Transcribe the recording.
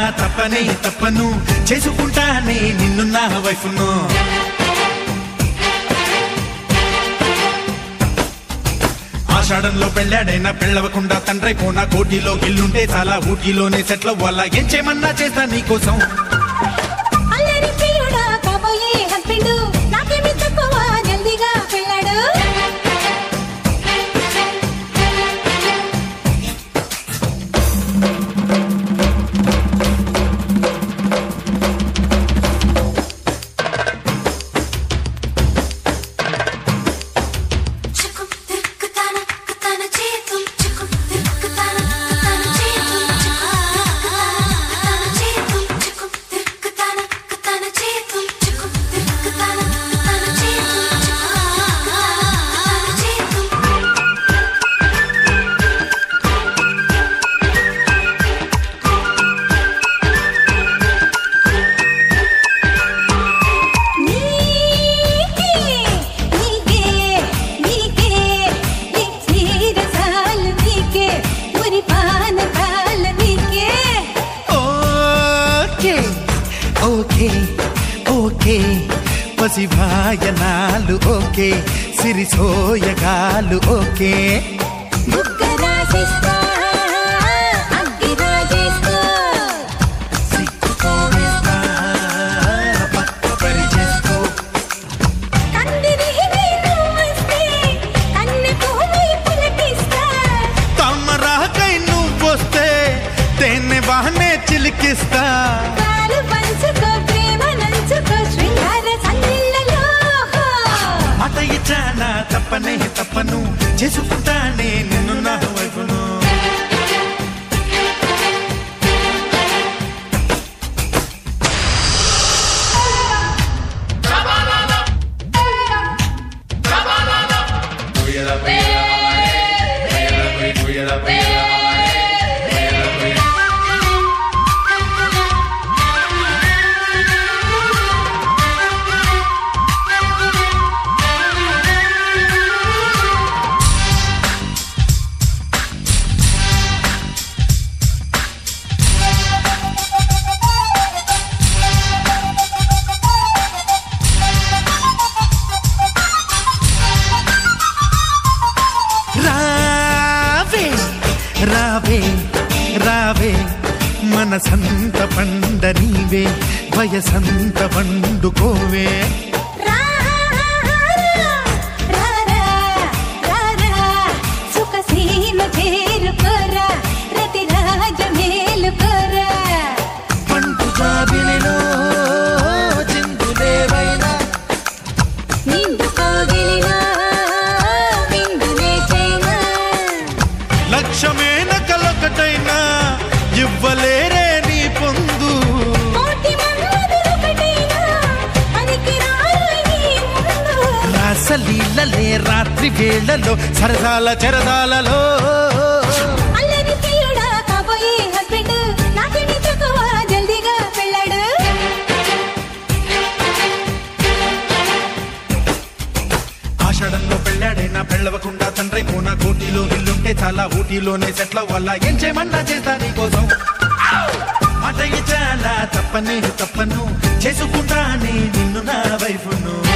తప్పనే తప్పను చేసుకుంటానే నిన్ను నా వైఫును ఆషాఢంలో పెళ్ళాడైనా పెళ్ళవకుండా తండ్రి కోన కోటిలో ఇల్లుంటే చాలా ఊటీలోనే సెట్ల వల్ల ఏం చేయమన్నా చేస్తా నీకోసం అల్లరి ప్రియుడా కాబోయే హస్బెండ్ నాకేమి తక్కువ జల్దీగా పెళ్ళాడు Chukum tıkkıtana kıtana çetum Chukum tıkkıtana kıtana çetum Kıtana çetum Chukum tıkkıtana kıtana çetum Chukum tıkkıtana kıtana çetum Kıtana çetum నీకే నీకే నీకే నీకే రసాల నీకే మురి పాన కాల నీకే ఓకే ఓకే ఓకే పసిభాయనాలు ఓకే సిరిసోయగాలు ఓకే బుగ్గ రాసిస్తా అగ్గి రాజేస్తా సిక్కుకోవేస్తా పక్క పరిచేస్తూ కందిరి నేను వస్తే కన్నె పువ్వై పులకిస్తా తమరాకై నువ్వొస్తే తేనె బానే చిలికిస్తా పాలు పంచుకో ప్రేమ నంచుకో శృంగార సందిళ్ళలో మాట ఇచ్చానా తప్పనే తప్పను చేసుకుంటానే నిన్ను నా వైపును రావే రావే రావే మనసంత పండ నీవే వయసంత పండుకోవే రా రా రా రా సుఖ సీమ చేరుకోరా రతి రాజ మేలుకోరా పండు జాబిలిలో చిందులేవైనా నిండు కోగిలినా విందులే చైనా లక్ష్యమైన కలొకటైనా ఇవ్వలేరే నీ పొందు కోటి మన్మధులొకటైనా పనికి రారు నీ ముందు రాసలీలలే రాత్రి వేళలో సరదాల చరదాలలో అల్లరి ప్రియుడా కాబోయే హస్బెండ్ నాకేమి తక్కువ జల్దీగా పెళ్ళాడు ఆషాఢంలో పెళ్ళాడైనా పెళ్ళవకుండా తండ్రి కోన కోటిలో ఇల్లుంటే చాలా ఊటీలోనే సెట్ల వల్ల ఏం చేయమన్నా చేస్తా నీకోసం మాట చాలా తప్పనే తప్పను చేసుకుంటానే నిన్ను నా వైఫును